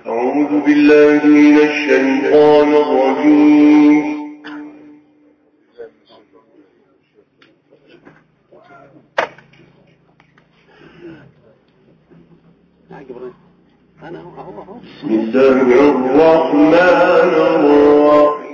أعوذ بالله من الشيطان الرجيم بسم الله الرحمن الرحيم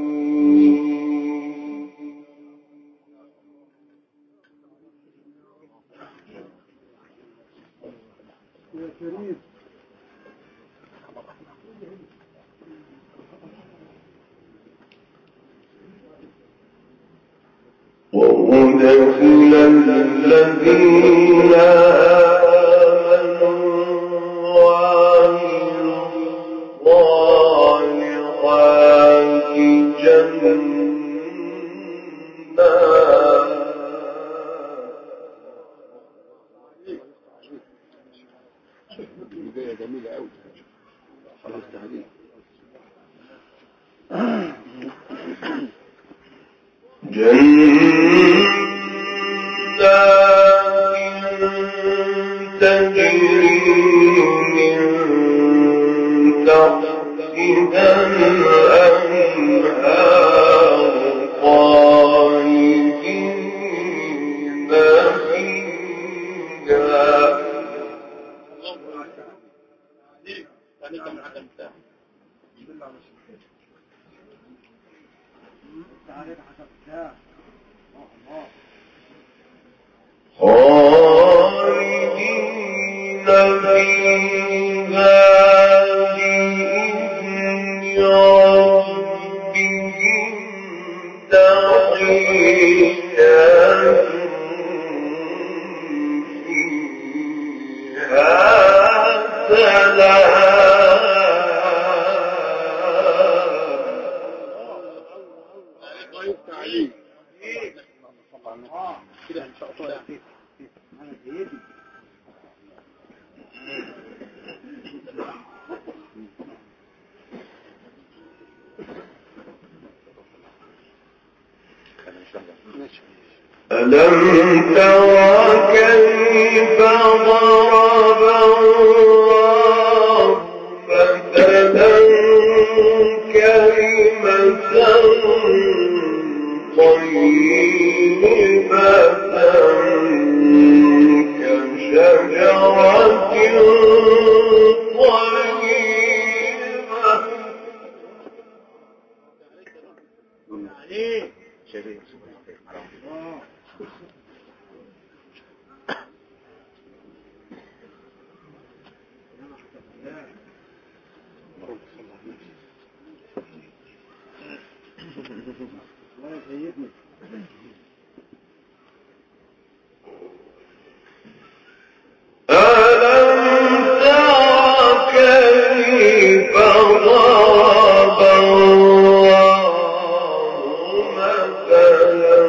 وأدخل الذين آمنوا وعملوا الصالحات جنات بداية جميلة قوي خلاص تهديد جنات تجري من تحتها الأنهار خالدين فيها خالدين فيها بإذن ربهم تحية فيها سلام الله يفتح عليك كده ان شاء الله ألم تر كيف ضرب الله مثلا كلمة طيبة كشجرة طيبة ألم تر كيف ضرب الله مثلا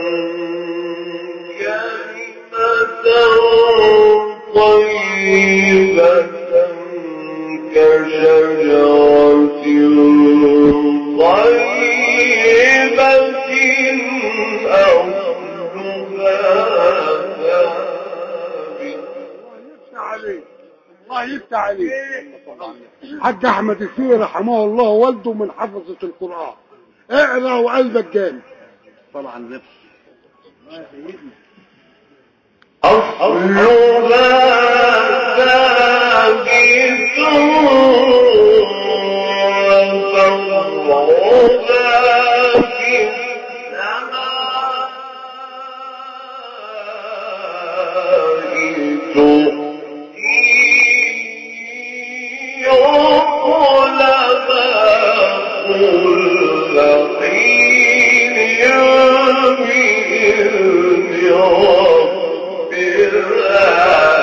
كلمة طيبة كشجرة طيبة أصلها ثابت الله يفتح عليك حاج احمد الفيل رحمه الله والده من حفظة القرآن اقرا وقلبك جامد طبعا نفس أصلها ثابت وفرعها في السماء تؤتي عقلها كل حين بإذن ربها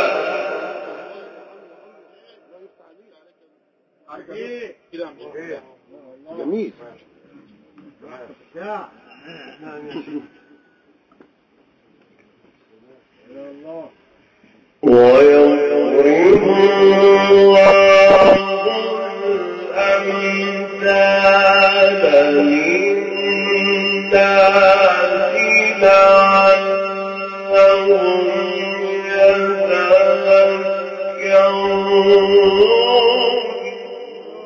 جميل ويضرب الله الأمثال للناس لعلهم يتذكرون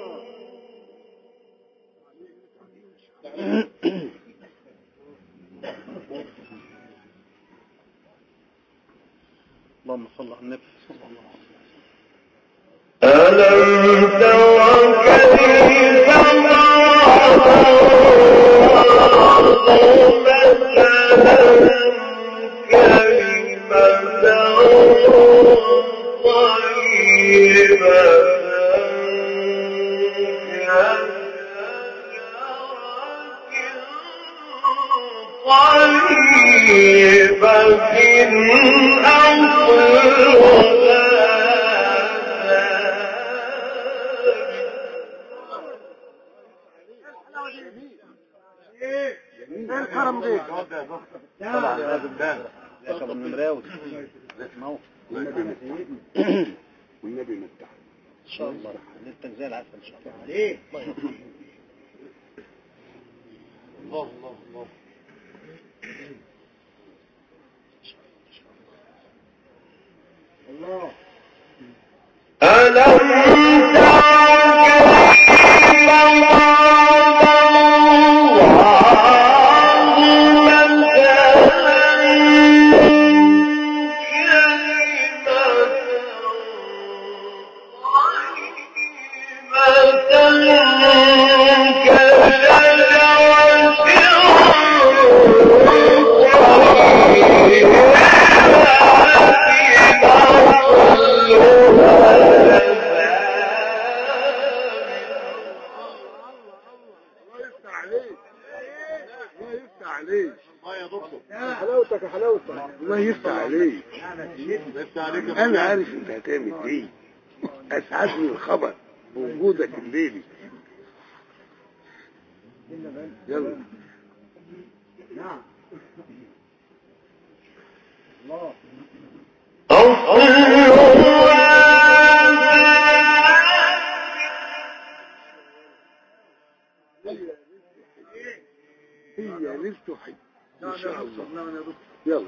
ايه الكرم ده طبعا لازم ده يا شباب النمراوي اسمعوا والنبي مفتح والنبي مفتح ان شاء الله ليلتك زي العسل ان شاء الله عليه الله الله الله الله ألم تر كيف ضرب الله الله يفتح عليك الله يفتح عليك الله يا دكتور حلاوتك يا حلاوتك الله يفتح عليك يفتح عليك يا انا عارف انت هتعمل ايه اسعدني الخبر بوجودك الليلي يلا نعم الله هي ليلته حي ان شاء الله يلا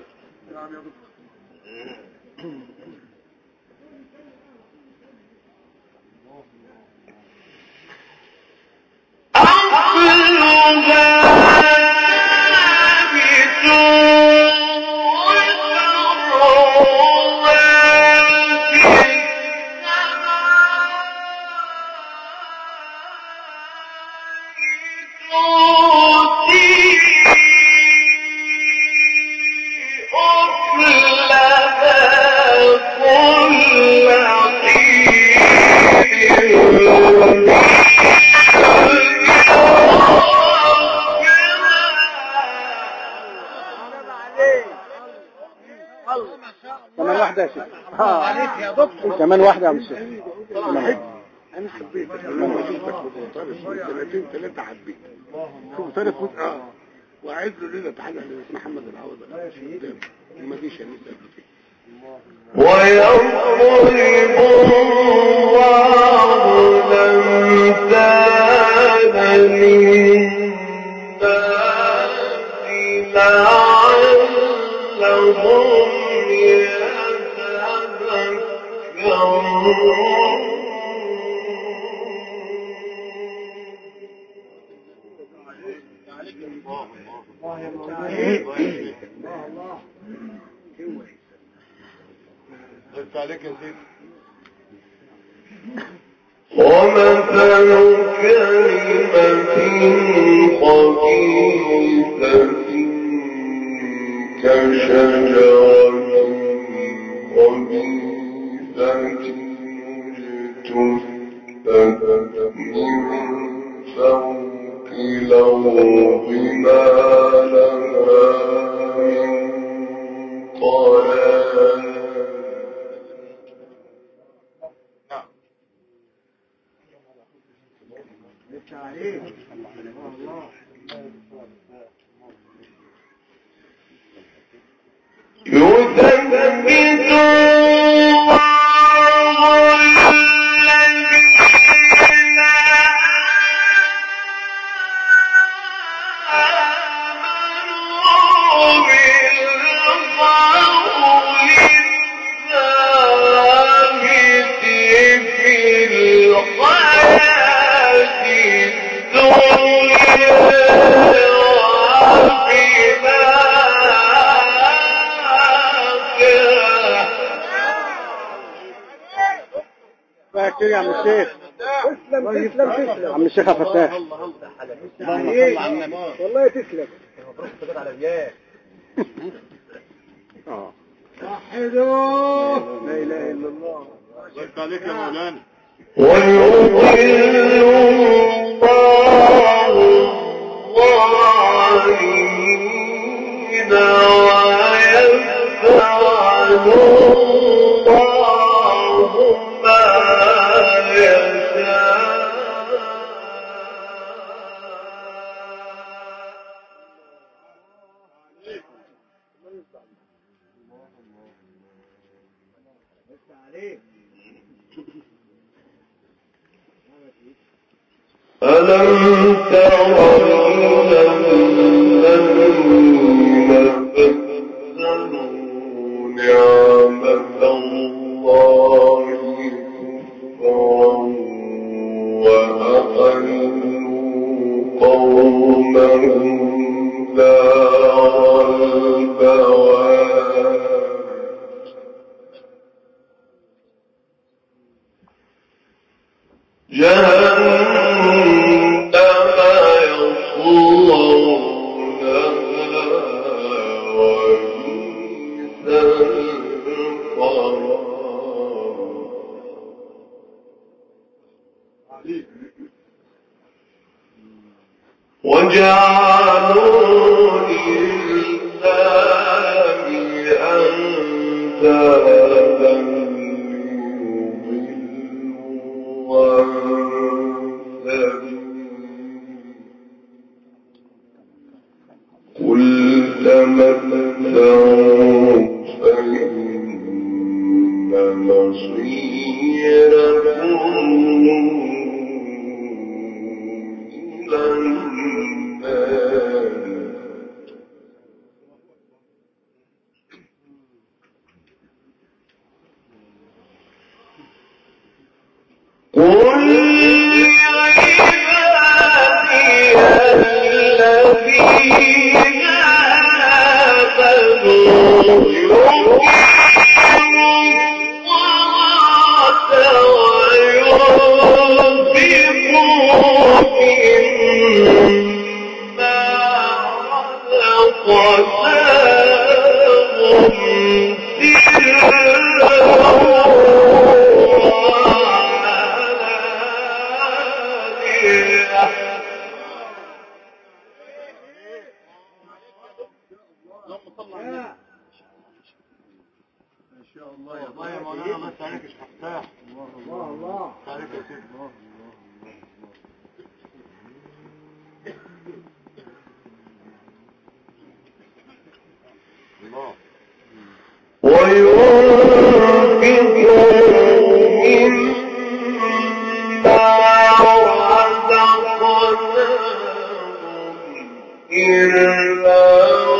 كمان واحدة يا شيخ كمان واحدة يا عم الشيخ انا انا حبيتك لما شفتك مختلف من سنتين ثلاثه حبيتك شوف ثلاث فوت اه وعايز له ليله تعالى محمد العوض انا مش قدام وما جيش انيس قبل كده ويضرب الله الأمثال للناس لعلهم يتذكرون يفتح عليك يا سيدي ومثل كلمة خبيثة كشجرة خبيثة اجتثت من فوق الأرض ما لها من قرار يثبت الله الذين آمنوا بالقول الثابت في الحياة الدنيا وفي الآخرة الشيخ تسلم تسلم تسلم عم الشيخ عبد الفتاح اللهم صل على النبي والله تسلم اه وحدوا لا اله الا الله شكرا عليك يا مولانا ويضل الله الظالمين ويفعل الله ما يشاء ألم تر إلى الذين بدلوا نعمة الله كفرا وأحلوا قومهم دار البوار جهنم يصلونها وبئس القرار وجعلوا لله أندادا ليضلوا عن سبيله قل تمتعوا فإن مصيركم إلى النار قل لعبادي الذين آمنوا يقيموا الصلاة وينفقوا مما رزقناهم سرا ان شاء الله يا الله يا مولانا الله يسعدك يا شيخ فتاح الله الله يسعدك يا سيدي الله وينفقوا مما رزقناهم إلا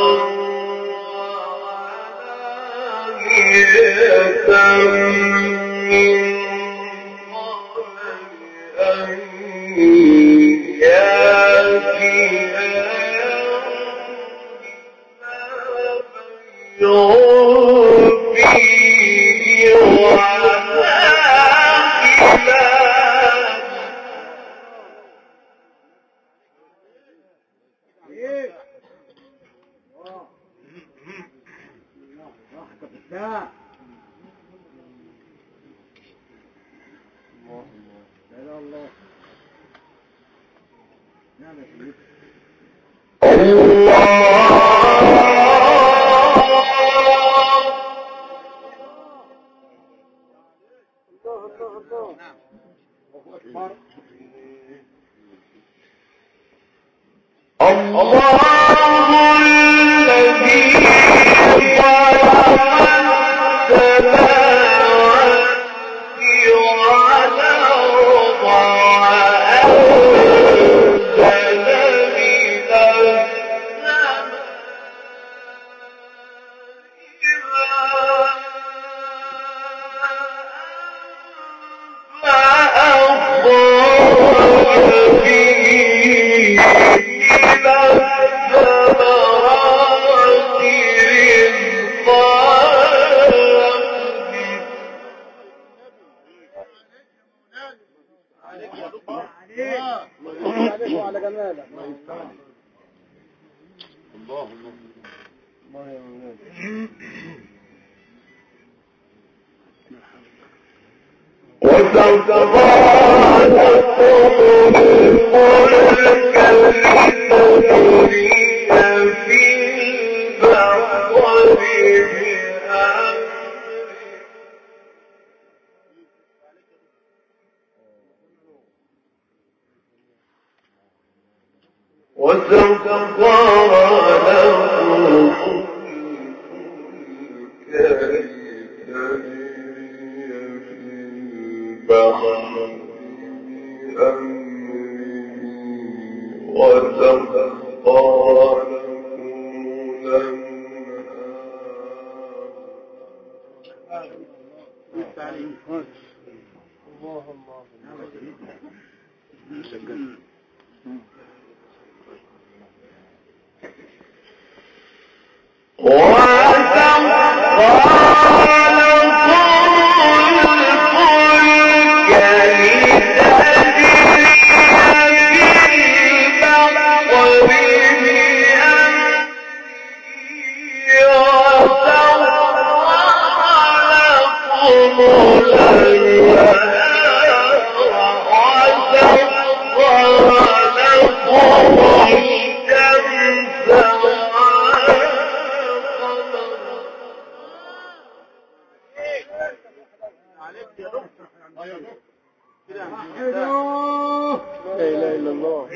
وعلانية من قبل أن يأتي يوم فيه وعذاب ايه الله راحتك الساعة لا لا الله نعم يا سيدي الله الله الله نعم الله أكبر الله الذي خلق السماوات والأرض وأنزل من فأخرج به من الثمرات رزقا لكم عليك وعلى جمالك الله يفتح عليك الله الله لا اله الا الله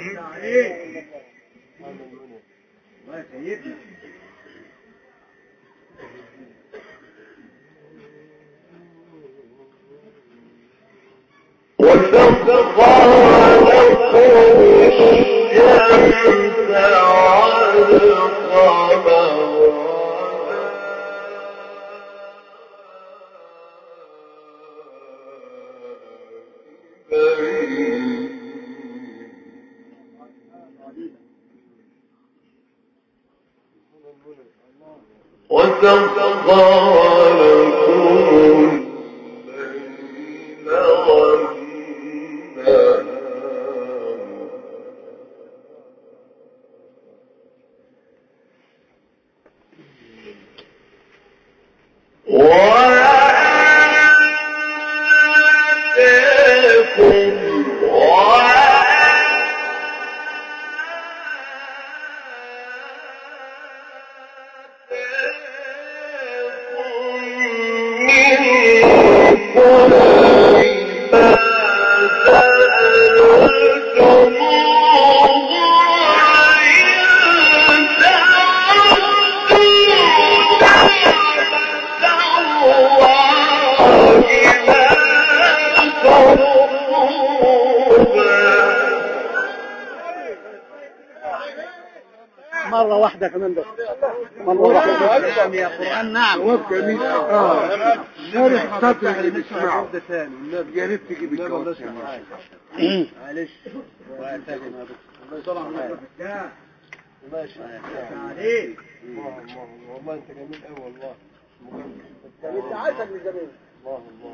مرة واحدة كمان بس مرة واحدة نعم يا قرآن نعم جواب جميل اه شارح السطر اللي بيسمعه يا ريت تجيب الجواب معلش وأتاكم يا دكتور الله يصلح ماشي عليك والله انت جميل قوي والله انت عايزك من جميل الله الله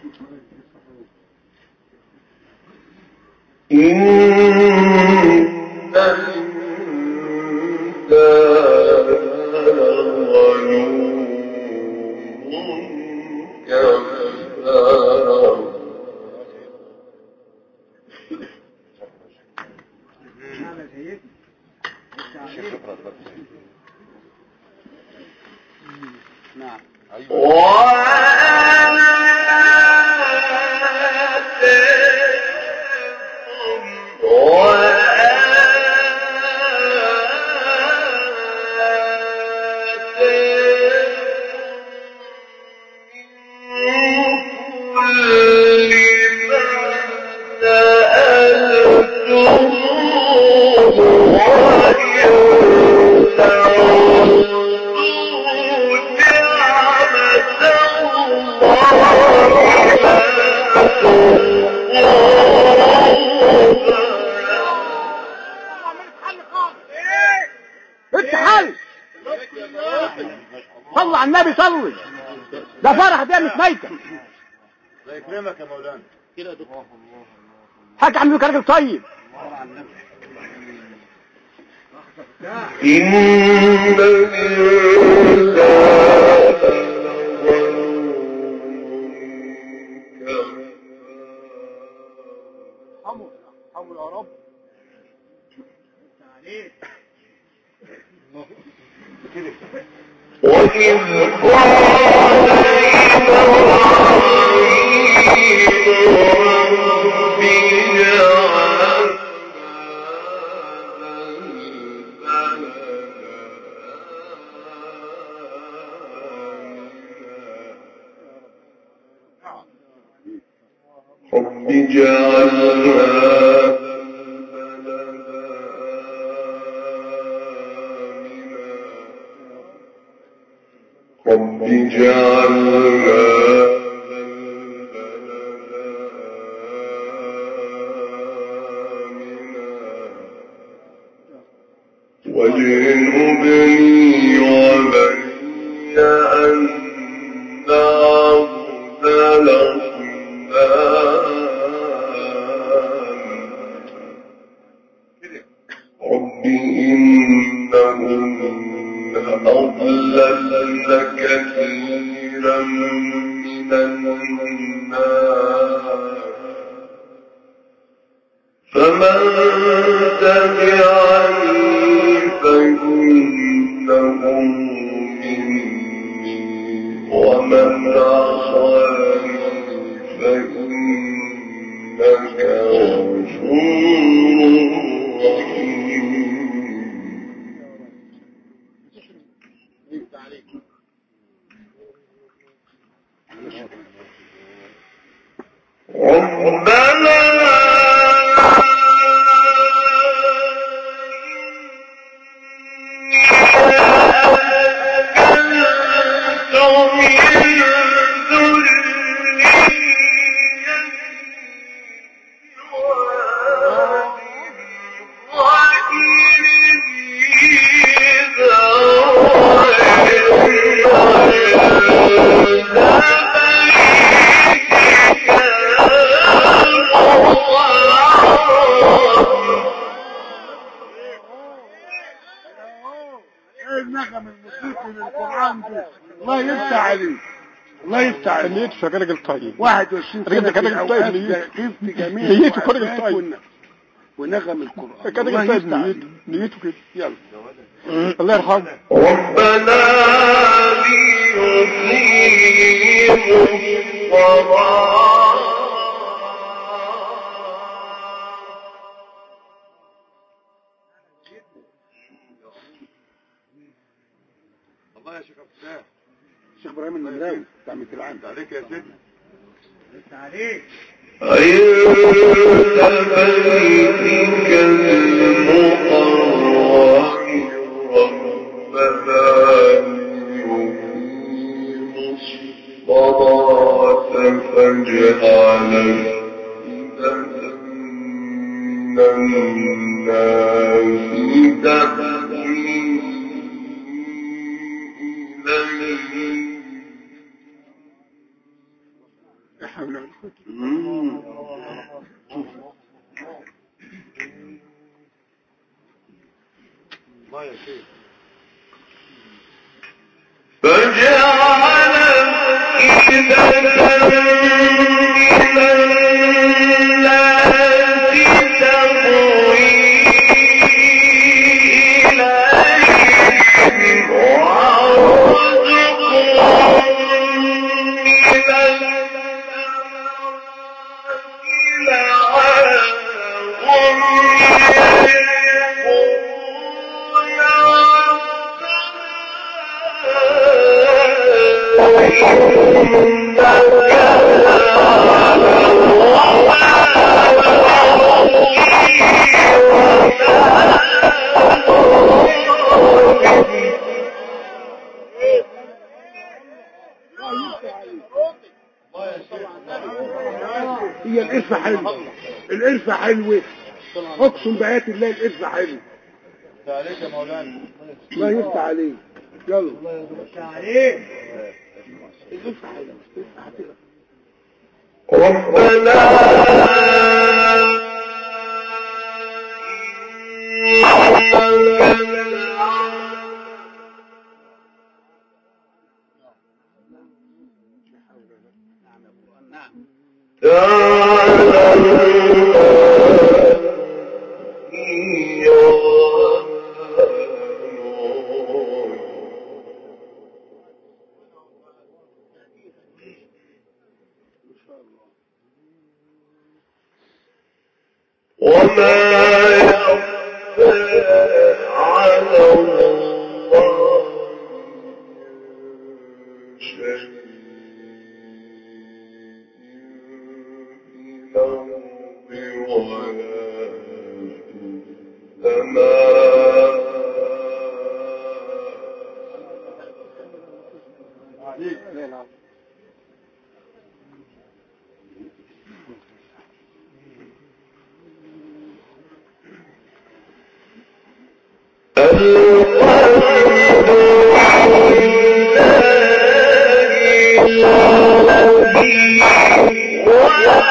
نعم انت حل صلى على النبي صلي ده فرح ده مش ميتة الله يكرمك يا مولانا كده يا دكتور حاج عم راجل طيب إن الإنسان حمو حمو يا رب وإذ قال إبراهيم رب اجعل رب اجعل هذا البلد آمنا رب اجعل هذا البلد آمنا واجنبني وبني أن نعبد الأصنام رب إنهن أضللن كثيرا من الناس فمن تبعني فإنه مني ومن عصاني فإنك غفور رحيم ربنا ايه النغم الموسيقي للقرآن ده الله يفتح عليك الله يفتح عليك نيته شغال راجل طيب 21 الراجل سنة ده كان في راجل طيب الأوقات نيته. كيف جميع نيته كان راجل الأوقات طيب. والن- ونغم القرآن كان الله راجل طيب يفتح عليك. نيته نيته كده يلا الله يرحمه ربنا ليقيموا الصلاة الله يا شيخ عبد الفتاح الشيخ ابراهيم المراوي بتاع مثل العام عليك يا سيدنا عند بيتك المقرر ربنا ليقيموا الصلاة فاجعل أفئدة من الناس تهوي إليهم لا حول ولا قوة الله يا شيخ فجعل أفئدة من الناس تهوي إليهم وارزقهم من الثمرات لعلهم هي القرفة حلوة القرفة حلوة اقسم بآيات الله القرفة حلوة عليك يا مولانا الله يفتح عليك يلا القرفة حلوة القرفة حلوة ربنا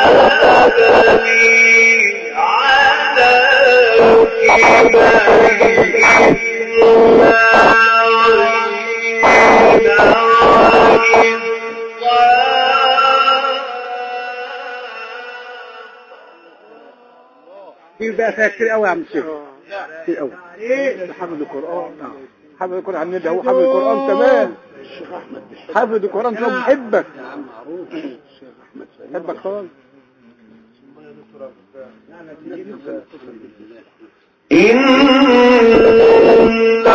في بقى فيها كتير قوي يا عم الشيخ آه. كتير قوي حافظ القرآن حافظ القرآن عن النبي هو حافظ القرآن تمام الشيخ احمد بن حافظ القرآن تمام بحبك يا عم معروف الشيخ احمد سليم بحبك خالص إن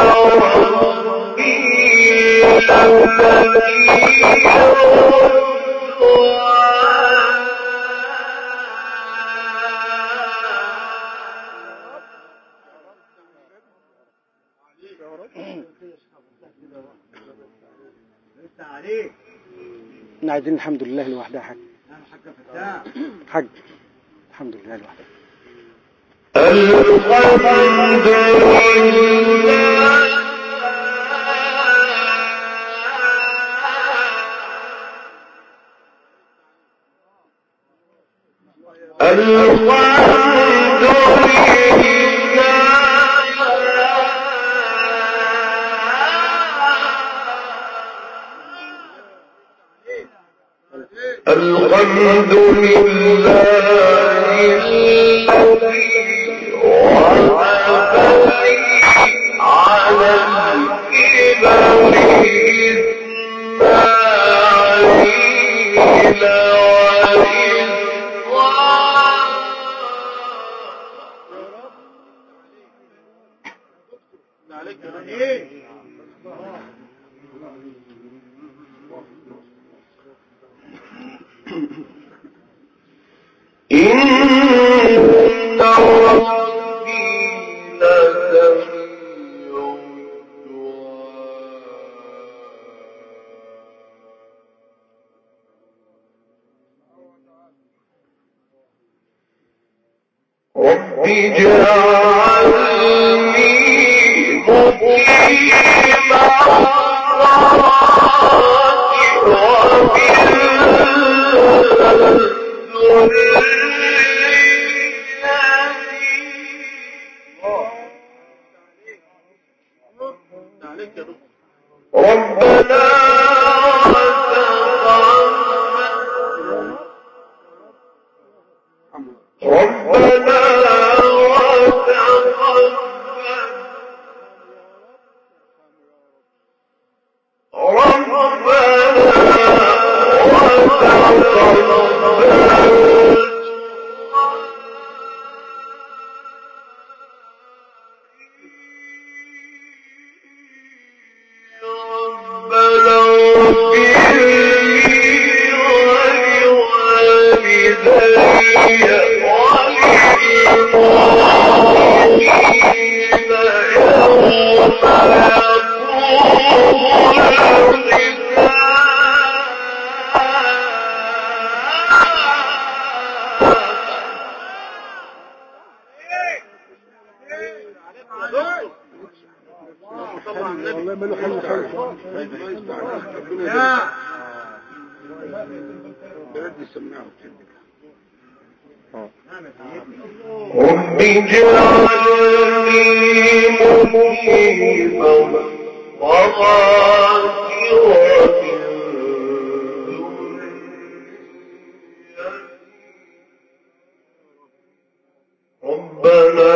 ربي احنا عايزين الحمد لله لوحدها حاج حاج الحمد لله لوحدها الحمد لله الحمد لله الحمد لله الذي وهبني على الكبر إسماعيل إن ربي لسميع الدعاء رب اجعلني مقيم الصلاة ومن ذريتي ربنا وتقبل ربنا وتقبل ربنا وتقبل ربنا اغفر لي ولوالدي وللمؤمنين يوم يقوم والله ما له حل خالص لا بلد سمعه رب اجعلني مقيما وغافر ربنا